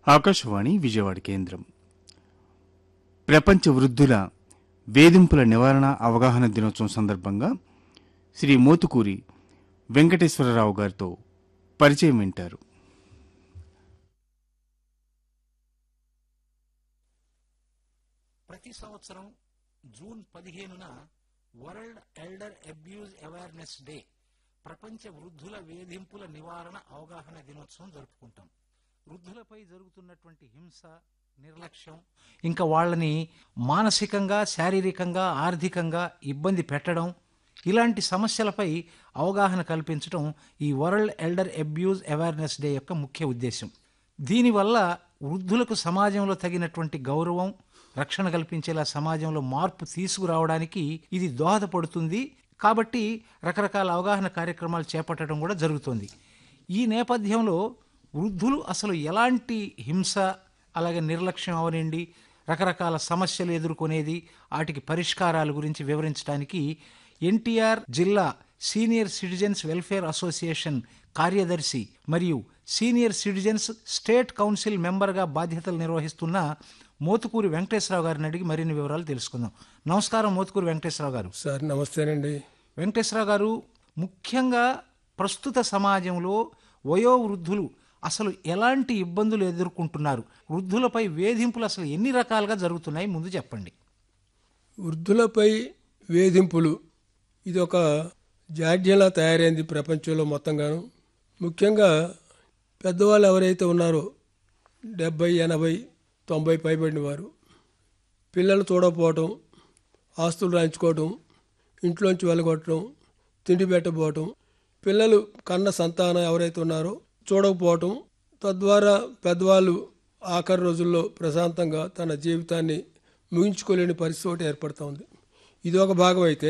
ఆకాశవాణి విజయవాడ కేంద్రం ప్రపంచ వృద్ధుల వేధింపుల నివారణ అవగాహన దినోత్సవం సందర్భంగా శ్రీ మోతుకూరి వెంకటేశ్వరరావు గారితో పరిచయం వింటారు ప్రతి సంవత్సరం జూన్ పదిహేనున world elder abuse awareness day ప్రపంచ వృద్ధుల వేధింపుల నివారణ అవగాహన దినోత్సవం జరుపుకుంటాం వృద్ధులపై జరుగుతున్నటువంటి హింస నిర్లక్ష్యం ఇంకా వాళ్ళని మానసికంగా శారీరకంగా ఆర్థికంగా ఇబ్బంది పెట్టడం ఇలాంటి సమస్యలపై అవగాహన కల్పించడం ఈ world elder abuse awareness day యొక్క ముఖ్య ఉద్దేశం దీనివల్ల వృద్ధులకు సమాజంలో తగినటువంటి గౌరవం రక్షణ కల్పించేలా సమాజంలో మార్పు తీసుకురావడానికి ఇది దోహదపడుతుంది కాబట్టి రకరకాల అవగాహన కార్యక్రమాలు చేపట్టడం కూడా జరుగుతుంది ఈ నేపథ్యంలో వృద్ధులు అసలు ఎలాంటి హింస అలాగే నిర్లక్ష్యం అవనండి రకరకాల సమస్యలు ఎదుర్కొనేది వాటికి పరిష్కారాల గురించి వివరించడానికి ఎన్టీఆర్ జిల్లా సీనియర్ సిటిజన్స్ వెల్ఫేర్ అసోసియేషన్ కార్యదర్శి మరియు సీనియర్ సిటిజన్స్ స్టేట్ కౌన్సిల్ మెంబర్గా బాధ్యతలు నిర్వహిస్తున్న మోతుకూరి వెంకటేశ్వరరావు గారిని అడిగి మరిన్ని వివరాలు తెలుసుకుందాం నమస్కారం మోతుకూరి వెంకటేశ్వరరావు గారు సార్ నమస్తేనండి వెంకటేశ్వరరావు గారు ముఖ్యంగా ప్రస్తుత సమాజంలో వయోవృద్ధులు అసలు ఎలాంటి ఇబ్బందులు ఎదుర్కొంటున్నారు వృద్ధులపై వేధింపులు అసలు ఎన్ని రకాలుగా జరుగుతున్నాయి ముందు చెప్పండి వృద్ధులపై వేధింపులు ఇది ఒక జాడ్యంలా తయారైంది ప్రపంచంలో మొత్తంగాను ముఖ్యంగా పెద్దవాళ్ళు ఎవరైతే ఉన్నారో డెబ్బై ఎనభై తొంభై పైబడిన వారు పిల్లలు చూడకపోవటం ఆస్తులు రాయించుకోవటం ఇంట్లోంచి వెళ్ళగొట్టడం తిండి పెట్టకపోవటం పిల్లలు కన్న సంతానం ఎవరైతే ఉన్నారో చూడకపోవటం తద్వారా పెద్దవాళ్ళు ఆఖరి రోజుల్లో ప్రశాంతంగా తన జీవితాన్ని ముగించుకోలేని పరిస్థితి ఒకటి ఏర్పడుతూ ఉంది ఇది ఒక భాగం అయితే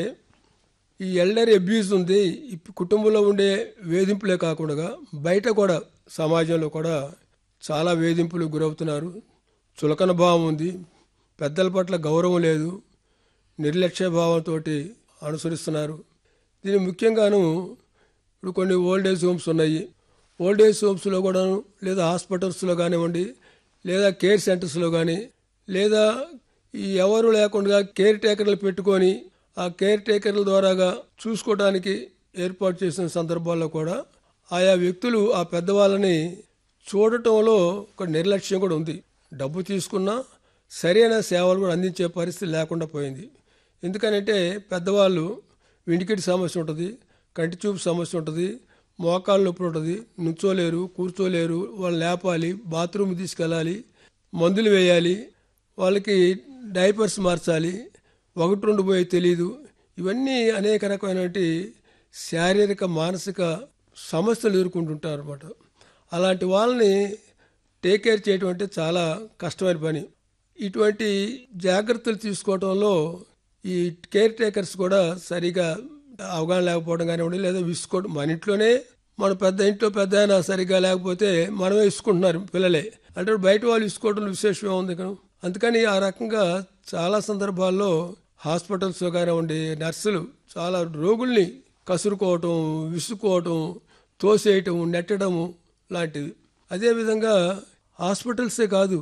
ఈ ఎల్డర్ అబ్యూస్ ఉంది ఈ కుటుంబంలో ఉండే వేధింపులే కాకుండా బయట కూడా సమాజంలో కూడా చాలా వేధింపులు గురవుతున్నారు చులకన భావం ఉంది పెద్దల పట్ల గౌరవం లేదు నిర్లక్ష్య భావంతో అనుసరిస్తున్నారు దీని ముఖ్యంగాను ఇప్పుడు కొన్ని ఓల్డ్ ఏజ్ హోమ్స్ ఉన్నాయి ఓల్డ్ ఏజ్ హోమ్స్లో కూడాను లేదా హాస్పిటల్స్లో కానివ్వండి లేదా కేర్ సెంటర్స్లో కానీ లేదా ఈ ఎవరు లేకుండా కేర్ టేకర్లు పెట్టుకొని ఆ కేర్ టేకర్ల ద్వారాగా చూసుకోవడానికి ఏర్పాటు చేసిన సందర్భాల్లో కూడా ఆయా వ్యక్తులు ఆ పెద్దవాళ్ళని చూడటంలో ఒక నిర్లక్ష్యం కూడా ఉంది డబ్బు తీసుకున్నా సరైన సేవలు కూడా అందించే పరిస్థితి లేకుండా పోయింది ఎందుకనంటే పెద్దవాళ్ళు విండికిటి సమస్య ఉంటుంది కంటి చూపు సమస్య ఉంటుంది మోకాళ్ళ నొప్పి ఉంటుంది నుంచోలేరు కూర్చోలేరు వాళ్ళు లేపాలి బాత్రూమ్ తీసుకెళ్ళాలి మందులు వేయాలి వాళ్ళకి డైపర్స్ మార్చాలి ఒకటి రెండు పోయి తెలియదు ఇవన్నీ అనేక రకమైనటువంటి శారీరక మానసిక సమస్యలు ఎదుర్కొంటుంటారు అనమాట అలాంటి వాళ్ళని టేక్ కేర్ చేయడం అంటే చాలా కష్టమైన పని ఇటువంటి జాగ్రత్తలు తీసుకోవడంలో ఈ కేర్ టేకర్స్ కూడా సరిగా అవగాహన లేకపోవడం కానివ్వండి లేదా విసుకోవడం మన ఇంట్లోనే మన పెద్ద ఇంట్లో పెద్ద అయినా సరిగా లేకపోతే మనమే ఇసుకుంటున్నారు పిల్లలే అంటే బయట వాళ్ళు ఇసుకోవడం విశేషం ఉంది కదా అందుకని ఆ రకంగా చాలా సందర్భాల్లో హాస్పిటల్స్లో కానివ్వండి నర్సులు చాలా రోగుల్ని కసురుకోవటం విసుకోవటం తోసేయటం నెట్టడము లాంటివి అదేవిధంగా హాస్పిటల్సే కాదు